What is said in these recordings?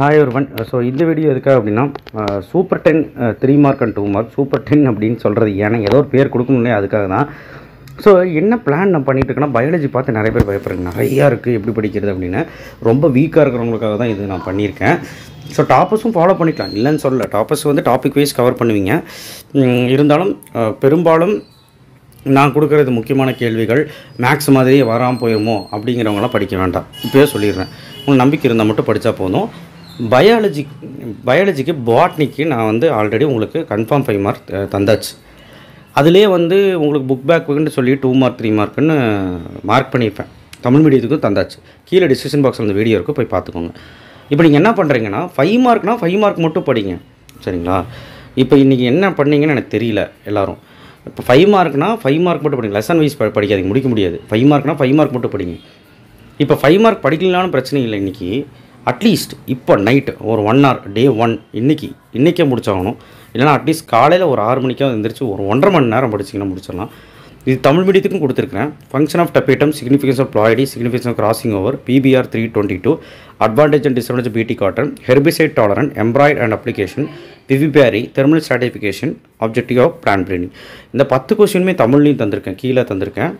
hi ஒருவன் so இந்த video எதுக்காக அப்படின்னா super ten three mark and two mark super ten அப்படின்னு சொல்கிறது ஏன்னா ஏதோ ஒரு பேர் கொடுக்கணும்னே அதுக்காக தான் ஸோ என்ன பிளான் நான் பண்ணிட்டு இருக்கேன்னா பயாலஜி பார்த்து நிறைய பேர் பயப்படுறாங்க நிறையா இருக்குது எப்படி படிக்கிறது அப்படின்னு ரொம்ப வீக்காக இருக்கிறவங்களுக்காக தான் இது நான் பண்ணியிருக்கேன் ஸோ டாப்பர்ஸும் ஃபாலோ பண்ணிக்கலாம் இல்லைன்னு சொல்லல டாப்பர்ஸ் வந்து டாபிக் வைஸ் கவர் பண்ணுவீங்க உம், இருந்தாலும் அஹ், பெரும்பாலும் நான் கொடுக்குறது முக்கியமான கேள்விகள் மேக்ஸ் மாதிரியே வராமல் போயிருமோ அப்படிங்கிறவங்களாம் படிக்க வேண்டாம் இப்போயே சொல்லிடுறேன் உங்களுக்கு நம்பிக்கை இருந்தால் மட்டும் படித்தா போதும் பயாலஜி பயாலஜிக்கு பாட்னிக்கு நான் வந்து ஆல்ரெடி உங்களுக்கு கன்ஃபார்ம் ஃபைவ் மார்க் தந்தாச்சு அதிலே வந்து உங்களுக்கு புக் பேக்குன்னு சொல்லி டூ மார்க் த்ரீ மார்க்குன்னு மார்க் பண்ணியிருப்பேன் தமிழ் மீடியத்துக்கும் தந்தாச்சு கீழே டிஸ்கிரிப்ஷன் பாக்ஸில் அந்த வீடியோ இருக்குது போய் பார்த்துக்கோங்க இப்போ நீங்கள் என்ன பண்ணுறீங்கன்னா ஃபைவ் மார்க்னா ஃபைவ் மார்க் மட்டும் படிங்க சரிங்களா இப்போ இன்றைக்கி என்ன பண்ணீங்கன்னு எனக்கு தெரியல எல்லாரும் இப்போ ஃபைவ் மார்க்னா ஃபைவ் மார்க் மட்டும் படிங்க லெசன் வைஸ் படிக்காதீங்க முடிக்க முடியாது ஃபைவ் மார்க்னா ஃபைவ் மார்க் மட்டும் படிங்க இப்போ ஃபைவ் மார்க் படிக்கலனாலும் பிரச்சனை இல்லை இன்றைக்கி அட்லீஸ்ட் இப்போ நைட்டு ஒரு ஒன் hour டே ஒன் இன்னைக்கு இன்றைக்கே முடிச்சாகணும் இல்லைனா அட்லீஸ்ட் காலையில் ஒரு ஆறு மணிக்காவது எழுந்திரிச்சு ஒரு ஒன்றரை மணி நேரம் படிச்சிங்கன்னா முடிச்சிடலாம் இது தமிழ் மீடியத்துக்கும் கொடுத்துருக்கேன் function of tapetum significance of ploidy significance of crossing over PBR three twenty two advantage and disadvantage BT cotton herbicide tolerance embryoid and application vivipary thermal stratification objective of plan planning இந்த பத்து கொஸ்டினுமே தமிழ்லையும் தந்திருக்கேன் கீழே தந்திருக்கேன்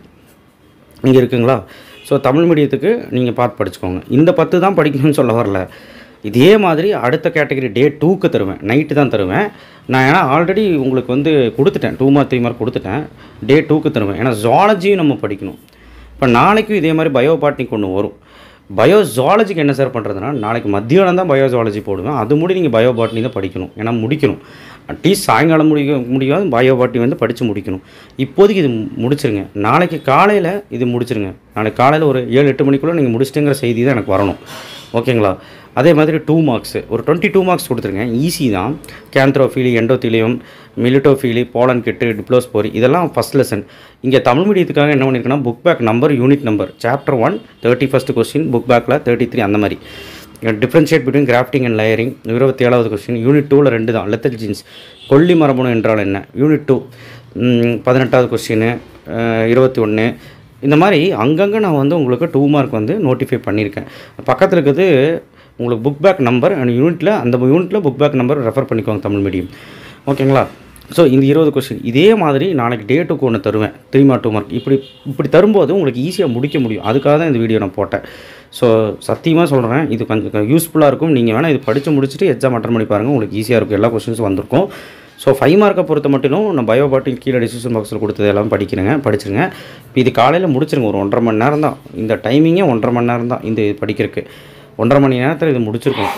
இங்கே இருக்குங்களா so Tamil மீடியத்துக்கு நீங்கள் பார்த்து படிச்சுக்கோங்க இந்த பத்து தான் படிக்கணும்னு சொல்ல வரல இதே மாதிரி அடுத்த கேட்டகரி டே டூக்கு தருவேன் நைட்டு தான் தருவேன் நான் ஏன்னா ஆல்ரெடி உங்களுக்கு வந்து கொடுத்துட்டேன் டூ மார்க் த்ரீ மார்க் கொடுத்துட்டேன் டே டூக்கு தருவேன் ஏன்னா ஜாலஜியும் நம்ம படிக்கணும் இப்போ நாளைக்கும் இதே மாதிரி பயோபாட்னிக் ஒன்று வரும் பயோ ஜுவாலஜிக்கு என்ன சார் பண்ணுறதுனா நாளைக்கு மத்தியானம் தான் பயோ ஜுவாலஜி போடுவேன் அது முடி நீங்கள் பயோ பாட்னி தான் படிக்கணும் ஏன்னா முடிக்கணும் அட்லீஸ்ட் சாயங்காலம் முடிக்க முடியாது பயோ பாட்னி வந்து படித்து முடிக்கணும் இப்போதைக்கு இது முடிச்சிருங்க நாளைக்கு காலையில் இது முடிச்சிருங்க நாளைக்கு காலையில் ஒரு ஏழு எட்டு மணிக்குள்ளே நீங்கள் முடிச்சிட்டுங்கிற செய்தி தான் எனக்கு வரணும் ஓகேங்களா அதே மாதிரி டூ மார்க்ஸு ஒரு டுவெண்ட்டி டூ மார்க்ஸ் கொடுத்துருங்க ஈஸி தான் கேந்த்ரோஃபீலி எண்டோத்திலியம் மிலிட்டோஃபீலி போலன் கிட்டு டிப்ளோஸ்போரி இதெல்லாம் ஃபஸ்ட் லெசன் இங்கே தமிழ் மீடியத்துக்காக என்ன பண்ணியிருக்கேன்னா book back number unit number chapter one thirty first question book பேக்கில் தேர்ட்டி த்ரீ அந்த மாதிரி differentiate between grafting and layering இருபத்தி ஏழாவது கொஸ்டின் யூனிட் டூவில் ரெண்டு தான் லெத்தல் ஜீன்ஸ் கொல்லி மரபணு என்றால் என்ன யூனிட் டூ பதினெட்டாவது கொஸ்டின் இருபத்தி ஒன்று இந்த மாதிரி அங்கங்கே நான் வந்து உங்களுக்கு டூ மார்க் வந்து நோட்டிஃபை பண்ணியிருக்கேன் பக்கத்தில் இருக்கிறது உங்களுக்கு புக் பேக் நம்பர் அண்ட் யூனிட்டில் அந்த யூனிட்டில் புக் பேக் நம்பர் ரெஃபர் பண்ணிக்கோங்க தமிழ் மீடியம் ஓகேங்களா ஸோ இந்த இருபது கொஸ்டின் இதே மாதிரி நாளைக்கு டேட்டுக்கு ஒன்று தருவேன் த்ரீ மார்க் டூ மார்க் இப்படி இப்படி தரும்போது உங்களுக்கு ஈஸியாக முடிக்க முடியும் அதுக்காக தான் இந்த வீடியோ நான் போட்டேன் ஸோ சத்தியமாக சொல்கிறேன் இது கொஞ்சம் யூஸ்ஃபுல்லாக இருக்கும் நீங்கள் வேணால் இது படித்து முடிச்சுட்டு எக்ஸாம் அட்டன் பண்ணி பாருங்கள் உங்களுக்கு ஈஸியாக இருக்கும் எல்லா கொஸ்டின்ஸும் வந்திருக்கும் ஸோ ஃபைவ் மார்க்கை பொறுத்த மட்டும் நான் பயோபாட்டிக் கீழே டிசிஷன் பாக்ஸில் கொடுத்தது எல்லாம் படிக்கிறேங்க படிச்சிருங்க இப்போ இது காலையில் முடிச்சிருங்க ஒரு ஒன்றரை மணி நேரம் தான் இந்த டைமிங்கே ஒன்றரை மணி நேரம் தான் இந்த இது படிக்கிறதுக்கு ஒன்றரை மணி நேரத்தில் இது முடிச்சிருக்கோம்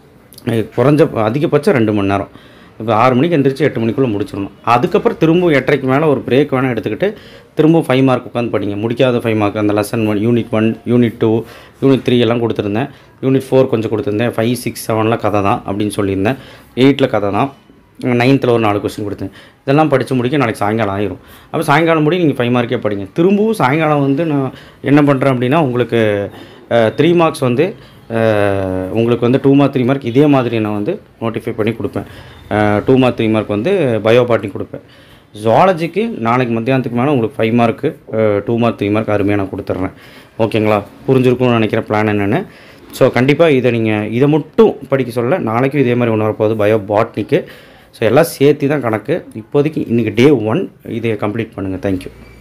இது குறைஞ்ச அதிகபட்சம் ரெண்டு மணி நேரம் இப்போ ஆறு மணிக்கு எந்திரிச்சு எட்டு மணிக்குள்ளே முடிச்சிடணும் அதுக்கப்புறம் திரும்ப எட்டரைக்கு மேலே ஒரு பிரேக் வேணால் எடுத்துக்கிட்டு திரும்ப ஃபைவ் மார்க் உட்காந்து படிங்க முடிக்காத ஃபைவ் மார்க் அந்த lesson one unit one unit two unit three எல்லாம் கொடுத்துருந்தேன் யூனிட் ஃபோர் கொஞ்சம் கொடுத்துருந்தேன் ஃபைவ் சிக்ஸ் செவனில் கதை தான் அப்படின்னு சொல்லியிருந்தேன் எயிட்டில் கதை தான் நைன்த்தில் ஒரு நாலு கொஸ்டின் கொடுத்தேன் இதெல்லாம் படித்து முடிக்க நாளைக்கு சாயங்காலம் ஆயிரும் அப்போ சாயங்காலம் முடி நீங்கள் ஃபைவ் மார்க்கே படிங்க திரும்பவும் சாயங்காலம் வந்து நான் என்ன பண்ணுறேன் அப்படின்னா உங்களுக்கு த்ரீ மார்க்ஸ் வந்து அஹ், உங்களுக்கு வந்து டூ மார்க் த்ரீ மார்க் இதே மாதிரி நான் வந்து நோட்டிஃபை பண்ணி கொடுப்பேன் டூ மார்க் த்ரீ மார்க் வந்து பயோபாட்டிக் கொடுப்பேன் ஜுவாலஜிக்கு நாளைக்கு மத்தியானத்துக்கு மேலே உங்களுக்கு five mark two mark three mark அருமையாக நான் கொடுத்துட்றேன் ஓகேங்களா புரிஞ்சிருக்கும்னு நினைக்கிற பிளான் என்னென்னு ஸோ கண்டிப்பாக இதை நீங்கள் இதை மட்டும் படிக்க சொல்ல நாளைக்கும் இதே மாதிரி ஒன்று வரப்போகுது பயோ பாட்னிக்கு ஸோ எல்லாம் சேர்த்து தான் கணக்கு இப்போதைக்கு இன்றைக்கி டே ஒன் இதை கம்ப்ளீட் பண்ணுங்கள் தேங்க்யூ